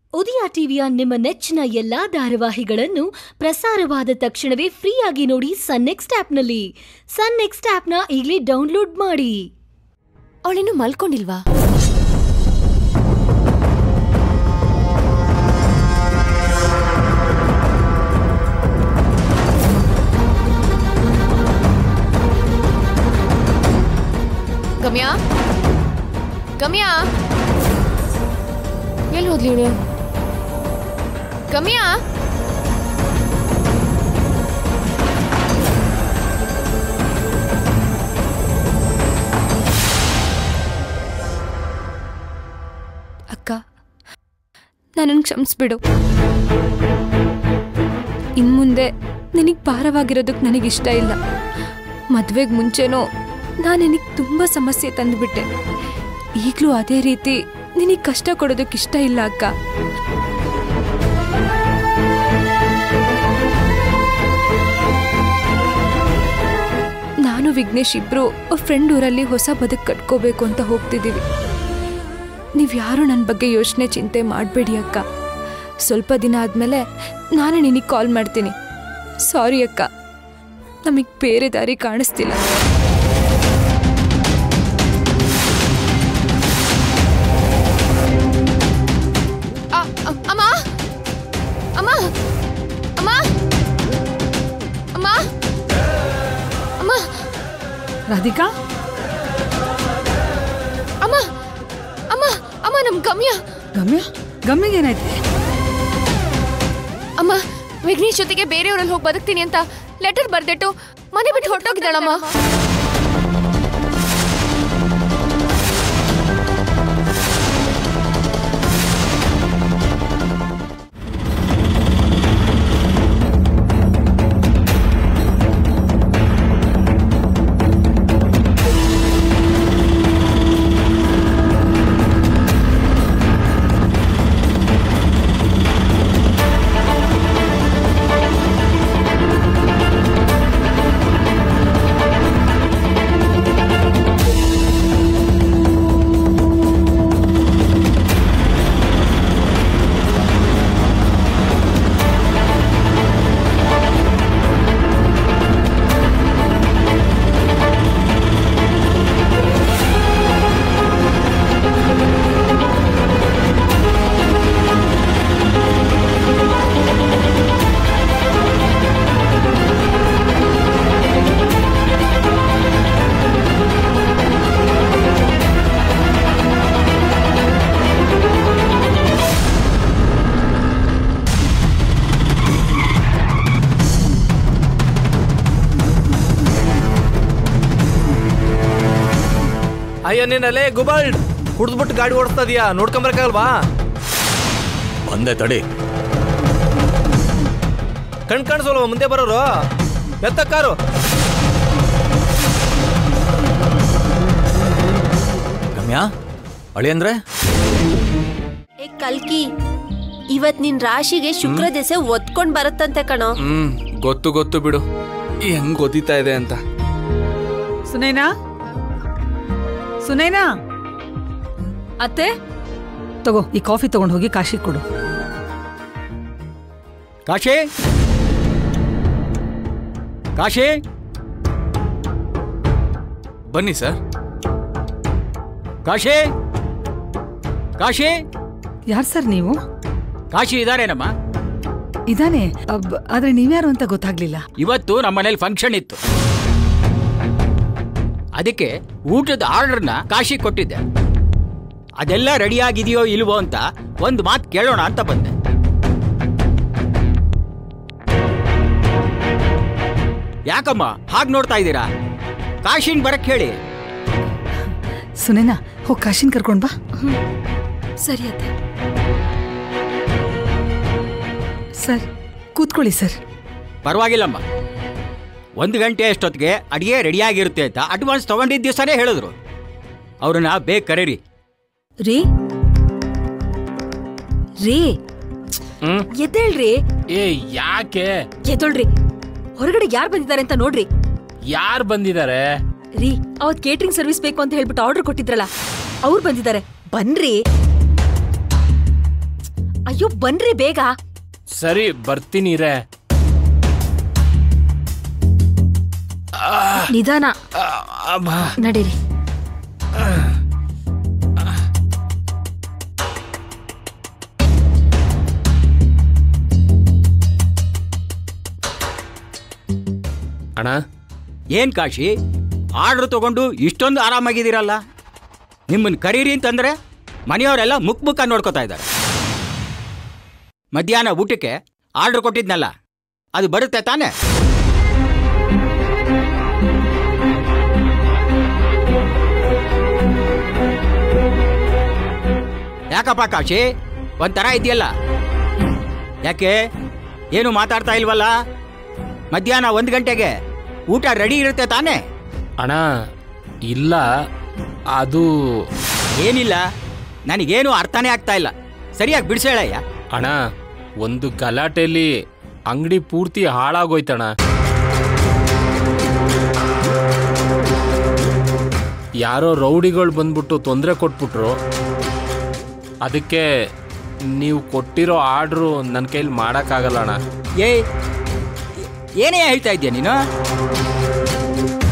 ಉದಯ ಟಿವಿಯ ನಿಮ್ಮ ನೆಚ್ಚಿನ ಎಲ್ಲಾ ಧಾರಾವಾಹಿಗಳನ್ನು ಪ್ರಸಾರವಾದ ತಕ್ಷಣವೇ ಫ್ರೀಯಾಗಿ ನೋಡಿ ಸನ್ ನೆಕ್ಸ್ಟ್ ಆಪ್ನಲ್ಲಿ ಸನ್ ನೆಕ್ಸ್ಟ್ ಆಪ್ನ ಈಗಲೇ ಡೌನ್ಲೋಡ್ ಮಾಡಿ ಅವಳಿನ್ನು ಮಲ್ಕೊಂಡಿಲ್ವಾ ಗಮ್ಯ ಗಮ್ಯ ಎಲ್ಲಿ ಹೋದ್ಲಿ ಇವಳು ಗಮ್ಯ ಅಕ್ಕ ನನ್ನನ್ನು ಕ್ಷಮಿಸ್ಬಿಡು ಇನ್ಮುಂದೆ ನಿನಗೆ ಭಾರವಾಗಿರೋದಕ್ಕೆ ನನಗಿಷ್ಟ ಇಲ್ಲ ಮದುವೆಗೆ ಮುಂಚೆನೋ ನಾನು ನಿನಗೆ ತುಂಬ ಸಮಸ್ಯೆ ತಂದುಬಿಟ್ಟೆ ಈಗಲೂ ಅದೇ ರೀತಿ ನಿನಗೆ ಕಷ್ಟ ಕೊಡೋದಕ್ಕೆ ಇಷ್ಟ ಇಲ್ಲ ಅಕ್ಕ ನಾನು ವಿಘ್ನೇಶ್ ಇಬ್ರು ಫ್ರೆಂಡ್ ಊರಲ್ಲಿ ಹೊಸ ಬದುಕು ಕಟ್ಕೋಬೇಕು ಅಂತ ಹೋಗ್ತಿದ್ದೀವಿ ನೀವು ಯಾರು ನನ್ನ ಬಗ್ಗೆ ಯೋಚನೆ ಚಿಂತೆ ಮಾಡಬೇಡಿ ಅಕ್ಕ ಸ್ವಲ್ಪ ದಿನ ಆದಮೇಲೆ ನಾನು ನಿನಗೆ ಕಾಲ್ ಮಾಡ್ತೀನಿ ಸಾರಿ ಅಕ್ಕ ನಮಗೆ ಬೇರೆ ದಾರಿ ಕಾಣಿಸ್ತಿಲ್ಲ ಅ- ಅ- ಅಮ್ಮ ಅಮ್ಮ ಅಮ್ಮ ಅಮ್ಮ ಅಮ್ಮ ರಾಧಿಕಾ ಅಮ್ಮ ಅಮ್ಮ ಅಮ್ಮ ನಮ್ ಗಮ್ಯ ಗಮ್ಯ ಗಮ್ಯಗೇನಾಯ್ತು ಅಮ್ಮ ವಿಘ್ನೇಶ್ ಜೊತೆಗೆ ಬೇರೆಯವರಲ್ಲಿ ಹೋಗಿ ಬದುಕ್ತೀನಿ ಅಂತ ಲೆಟರ್ ಬರ್ದಿಟ್ಟು ಮನೆ ಬಿಟ್ಟು ಹೊರಟೋಗಿದ್ದಾಳಮ್ಮ ಅಯ್ಯ ನೀನಲ್ಲೇ ಗುಬಲ್ಡ್ ಕುಡ್ದ್ಬಿಟ್ಟು ಗಾಡಿ ಓಡಿಸ್ತಾ ಇದೀಯಾ ನೋಡ್ಕೊಂಬರಕ್ಕಾಗಲ್ವಾ ಬಂದೆ ತಡಿ ಕಣ್ ಕಾಣಿಸಲ್ವ ಮುಂದೆ ಬರೋರು ಎತ್ತ ಕಾರು ಗಮ್ಯಾ ಅಳಿ ಅಂದ್ರೆ ಏ ಕಲ್ಕಿ ಇವತ್ ನಿನ್ ರಾಶಿಗೆ ಶುಕ್ರ ದೆಸೆ ಒತ್ಕೊಂಡ್ ಬರುತ್ತಂತೆ ಕಣೋ ಹ್ಮ್ ಗೊತ್ತು ಗೊತ್ತು ಬಿಡು ಹೆಂಗ್ ಗೊತ್ತಿತಾ ಇದೆ ಅಂತ ಸುನೈನಾ ಸುನೈನಾ ಅತ್ತೆ ತಗೋ ಈ ಕಾಫಿ ತಗೊಂಡು ಹೋಗಿ ಕಾಶಿ ಕೊಡು ಕಾಶಿ ಕಾಶಿ ಬನ್ನಿ ಸರ್ ಕಾಶಿ ಕಾಶಿ ಯಾರು ಸರ್ ನೀವು ಕಾಶಿ ಇದಾರೇನಮ್ಮ ಇದಾನೆ ಅಬ್- ಆದ್ರೆ ನೀವ್ಯಾರು ಅಂತ ಗೊತ್ತಾಗ್ಲಿಲ್ಲ ಇವತ್ತು ನಮ್ಮ ಮನೇಲಿ ಫಂಕ್ಷನ್ ಇತ್ತು ಅದಕ್ಕೆ ಊಟದ ಆರ್ಡರ್ನ ಕಾಶಿ ಕೊಟ್ಟಿದ್ದೆ ಅದೆಲ್ಲ ರೆಡಿ ಆಗಿದೆಯೋ ಇಲ್ವೋ ಅಂತ ಒಂದು ಮಾತು ಕೇಳೋಣ ಅಂತ ಬಂದೆ ಯಾಕಮ್ಮ ಹಾಗೆ ನೋಡ್ತಾ ಇದ್ದೀರಾ ಕಾಶಿನ್ ಬರಕ್ ಹೇಳಿ ಸುನೈನಾ ಹೋಗಿ ಕಾಶಿನ್ ಕರ್ಕೊಂಡ್ ಬಾ ಸರಿ ಅತ್ತೆ ಸರ್ ಕೂತ್ಕೊಳ್ಳಿ ಸರ್ ಪರವಾಗಿಲ್ಲಮ್ಮ ಒಂದು ಗಂಟೆ ಅಷ್ಟೊತ್ತಿಗೆ ಅಡಿಗೆ ರೆಡಿಯಾಗಿರುತ್ತೆ ಅಂತ ಅಡ್ವಾನ್ಸ್ ತಗೊಂಡಿದ್ದ ದಿವಸನೇ ಹೇಳಿದ್ರು ಅವ್ರನ್ನ ಬೇಗ ಕರೀರಿ ರೀ ರೀ ಹ್ಮ್ ಎದ್ದೇಳ್ರಿ ಏ ಯಾಕೆ ಎದ್ದೇಳ್ರಿ ಹೊರಗಡೆ ಯಾರ್ ಬಂದಿದ್ದಾರೆ ಅಂತ ನೋಡ್ರಿ ಯಾರು ಬಂದಿದ್ದಾರೆ ರೀ ಅವತ್ ಕೇಟರಿಂಗ್ ಸರ್ವಿಸ್ ಬೇಕು ಅಂತ ಹೇಳ್ಬಿಟ್ಟು ಆರ್ಡರ್ ಕೊಟ್ಟಿದ್ರಲ್ಲ ಅವ್ರು ಬಂದಿದ್ದಾರೆ ಬನ್ರಿ ಅಯ್ಯೋ ಬನ್ರಿ ಬೇಗ ಸರಿ ಬರ್ತೀನಿ ರೇ ನಿಧಾನ ನಡೀರಿ ಅಣ್ಣ ಏನ್ ಕಾಶಿ ಆರ್ಡ್ರ್ ತಗೊಂಡು ಇಷ್ಟೊಂದು ಆರಾಮಾಗಿದ್ದೀರಲ್ಲ ನಿಮ್ಮನ್ನ ಕರೀರಿ ಅಂತಂದ್ರೆ ಮನೆಯವರೆಲ್ಲ ಮುಕ್ ಮುಖ ನೋಡ್ಕೋತಾ ಇದ್ದಾರೆ ಮಧ್ಯಾಹ್ನ ಊಟಕ್ಕೆ ಆರ್ಡ್ರ್ ಕೊಟ್ಟಿದ್ನಲ್ಲ ಅದು ಬರುತ್ತೆ ತಾನೇ ಯಾಕಪ್ಪ ಕಾಶಿ ಒಂಥರ ಇದೆಯಲ್ಲ ಯಾಕೆ ಏನು ಮಾತಾಡ್ತಾ ಇಲ್ವಲ್ಲ ಮಧ್ಯಾಹ್ನ ಒಂದು ಗಂಟೆಗೆ ಊಟ ರೆಡಿ ಇರುತ್ತೆ ತಾನೇ ಅಣ್ಣ ಇಲ್ಲ ಅದು ಏನಿಲ್ಲ ನನಗೇನು ಅರ್ಥನೇ ಆಗ್ತಾ ಇಲ್ಲ ಸರಿಯಾಗಿ ಬಿಡಿಸೇಳಯ್ಯ ಅಣ್ಣ ಒಂದು ಗಲಾಟೆಲಿ ಅಂಗಡಿ ಪೂರ್ತಿ ಹಾಳಾಗೋಯ್ತಣ್ಣ ಯಾರೋ ರೌಡಿಗಳು ಬಂದ್ಬಿಟ್ಟು ತೊಂದರೆ ಕೊಟ್ಬಿಟ್ರು ಅದಕ್ಕೆ ನೀವು ಕೊಟ್ಟಿರೋ ಆರ್ಡ್ರು ನನ್ನ ಕೈಲಿ ಮಾಡೋಕ್ಕಾಗಲ್ಲ ಅಣ್ಣ ಏ ಏನೇ ಹೇಳ್ತಾ ಇದ್ದೀಯ ನೀನು